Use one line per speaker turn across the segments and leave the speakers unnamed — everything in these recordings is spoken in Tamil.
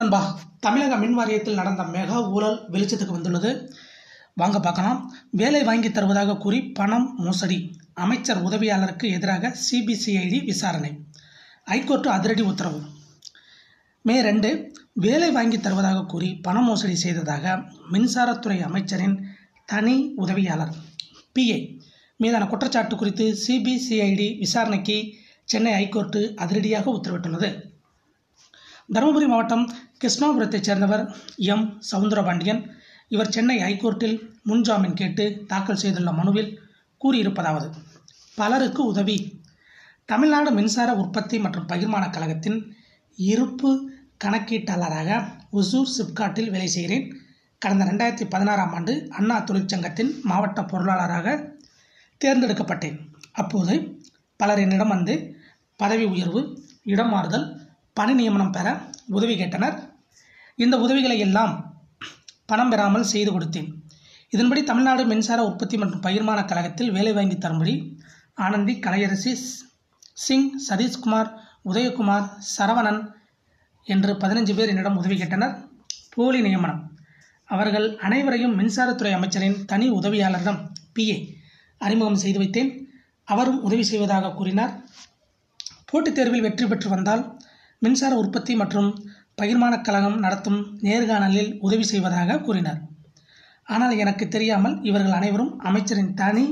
நண்பா தமிழக மின் வாரியத்தில் நடந்த மெகா ஊழல் வெளிச்சத்துக்கு வந்துள்ளது வாங்க பார்க்கலாம் வேலை வாங்கி தருவதாக கூறி பணம் மோசடி அமைச்சர் உதவியாளருக்கு எதிராக சிபிசிஐடி விசாரணை ஐகோர்ட்டு அதிரடி உத்தரவு மே ரெண்டு வேலை வாங்கி தருவதாக கூறி பண மோசடி செய்ததாக மின்சாரத்துறை அமைச்சரின் தனி உதவியாளர் பிஏ மீதான குற்றச்சாட்டு குறித்து சிபிசிஐடி விசாரணைக்கு சென்னை ஐகோர்ட்டு அதிரடியாக உத்தரவிட்டுள்ளது தருமபுரி மாவட்டம் கிருஷ்ணாபுரத்தைச் சேர்ந்தவர் எம் சவுந்தரபாண்டியன் இவர் சென்னை ஐகோர்ட்டில் முன்ஜாமீன் கேட்டு தாக்கல் செய்துள்ள மனுவில் கூறியிருப்பதாவது பலருக்கு உதவி தமிழ்நாடு மின்சார உற்பத்தி மற்றும் பகிர்மான கழகத்தின் இருப்பு கணக்கீட்டாளராக ஒசூர் சிப்காட்டில் வேலை செய்கிறேன் கடந்த ரெண்டாயிரத்தி பதினாறாம் ஆண்டு அண்ணா தொழிற்சங்கத்தின் மாவட்ட பொருளாளராக தேர்ந்தெடுக்கப்பட்டேன் அப்போது பலர் என்னிடம் வந்து பதவி உயர்வு இடம் மாறுதல் பணி நியமனம் பெற உதவி கேட்டனர் இந்த உதவிகளை எல்லாம் பணம் பெறாமல் செய்து கொடுத்தேன் இதன்படி தமிழ்நாடு மின்சார உற்பத்தி மற்றும் பகிர்மான கழகத்தில் வேலை வாங்கி தரும்படி ஆனந்தி கலையரசி சிங் சதீஷ்குமார் உதயகுமார் சரவணன் என்று பதினஞ்சு பேர் என்னிடம் உதவி கேட்டனர் போலி நியமனம் அவர்கள் அனைவரையும் மின்சாரத்துறை அமைச்சரின் தனி உதவியாளரிடம் பிஏ அறிமுகம் செய்து வைத்தேன் அவரும் உதவி செய்வதாக கூறினார் போட்டித் தேர்வில் வெற்றி பெற்று வந்தால் மின்சார உற்பத்தி மற்றும் பகிர்மான கழகம் நடத்தும் நேர்காணலில் உதவி செய்வதாக கூறினார் ஆனால் எனக்கு தெரியாமல் இவர்கள் அனைவரும் அமைச்சரின் தனி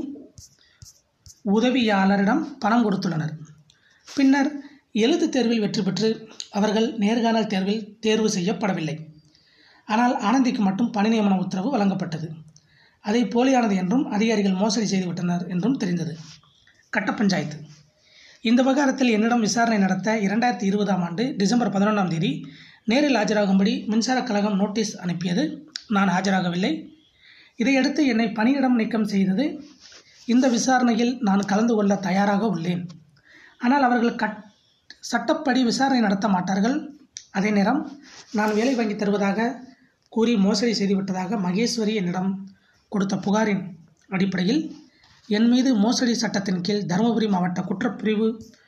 உதவியாளரிடம் பணம் கொடுத்துள்ளனர் பின்னர் எழுத்து தேர்வில் வெற்றி பெற்று அவர்கள் நேர்காணல் தேர்வில் தேர்வு செய்யப்படவில்லை ஆனால் ஆனந்திக்கு மட்டும் பணி நியமன உத்தரவு வழங்கப்பட்டது அதை போலியானது என்றும் அதிகாரிகள் மோசடி செய்துவிட்டனர் என்றும் தெரிந்தது கட்ட பஞ்சாயத்து இந்த விவகாரத்தில் என்னிடம் விசாரணை நடத்த இரண்டாயிரத்தி இருபதாம் ஆண்டு டிசம்பர் பதினொன்றாம் தேதி நேரில் ஆஜராகும்படி மின்சார கழகம் நோட்டீஸ் அனுப்பியது நான் ஆஜராகவில்லை இதையடுத்து என்னை பணியிடம் நீக்கம் செய்தது இந்த விசாரணையில் நான் கலந்து கொள்ள தயாராக உள்ளேன் ஆனால் அவர்கள் கட் சட்டப்படி விசாரணை நடத்த மாட்டார்கள் அதே நேரம் நான் வேலை வாங்கி தருவதாக கூறி மோசடி செய்துவிட்டதாக மகேஸ்வரி என்னிடம் கொடுத்த புகாரின் அடிப்படையில் என் மீது மோசடி சட்டத்தின் கீழ் தருமபுரி மாவட்ட குற்றப்பிரிவு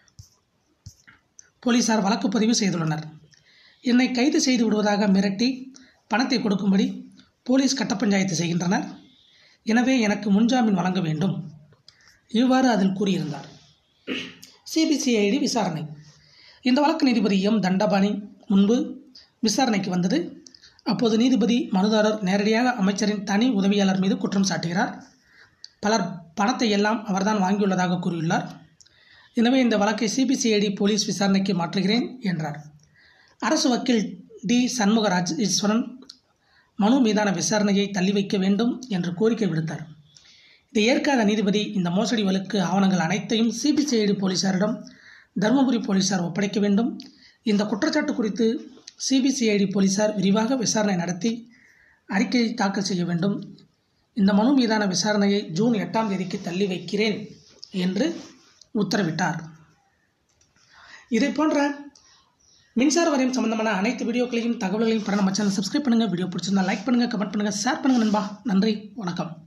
போலீசார் வழக்கு பதிவு செய்துள்ளனர் என்னை கைது செய்து விடுவதாக மிரட்டி பணத்தை கொடுக்கும்படி போலீஸ் கட்ட பஞ்சாயத்து செய்கின்றனர் எனவே எனக்கு முன்ஜாமீன் வழங்க வேண்டும் இவ்வாறு அதில் கூறியிருந்தார் சிபிசிஐடி விசாரணை இந்த வழக்கு நீதிபதி எம் தண்டபாணி முன்பு விசாரணைக்கு வந்தது அப்போது நீதிபதி மனுதாரர் நேரடியாக அமைச்சரின் தனி உதவியாளர் மீது குற்றம் சாட்டுகிறார் பலர் பணத்தை எல்லாம் அவர்தான் வாங்கியுள்ளதாக கூறியுள்ளார் எனவே இந்த வழக்கை சிபிசிஐடி போலீஸ் விசாரணைக்கு மாற்றுகிறேன் என்றார் அரசு வக்கீல் டி சண்முகராஜ் ஈஸ்வரன் மனு மீதான விசாரணையை தள்ளி வைக்க வேண்டும் என்று கோரிக்கை விடுத்தார் இதை ஏற்காத நீதிபதி இந்த மோசடி வழக்கு ஆவணங்கள் அனைத்தையும் சிபிசிஐடி போலீசாரிடம் தருமபுரி போலீசார் ஒப்படைக்க வேண்டும் இந்த குற்றச்சாட்டு குறித்து சிபிசிஐடி போலீசார் விரிவாக விசாரணை நடத்தி அறிக்கை தாக்கல் செய்ய வேண்டும் இந்த மனு மீதான விசாரணையை ஜூன் எட்டாம் தேதிக்கு தள்ளி வைக்கிறேன் என்று உத்தரவிட்டார் இதை போன்ற மின்சார வாரியம் சம்பந்தமான அனைத்து வீடியோக்களையும் தகவல்களையும் பெற நம்ம சேனல் சப்ஸ்கிரைப் பண்ணுங்கள் வீடியோ பிடிச்சிருந்தா லைக் பண்ணுங்கள் கமெண்ட் பண்ணுங்கள் ஷேர் பண்ணுங்கள் நண்பா நன்றி வணக்கம்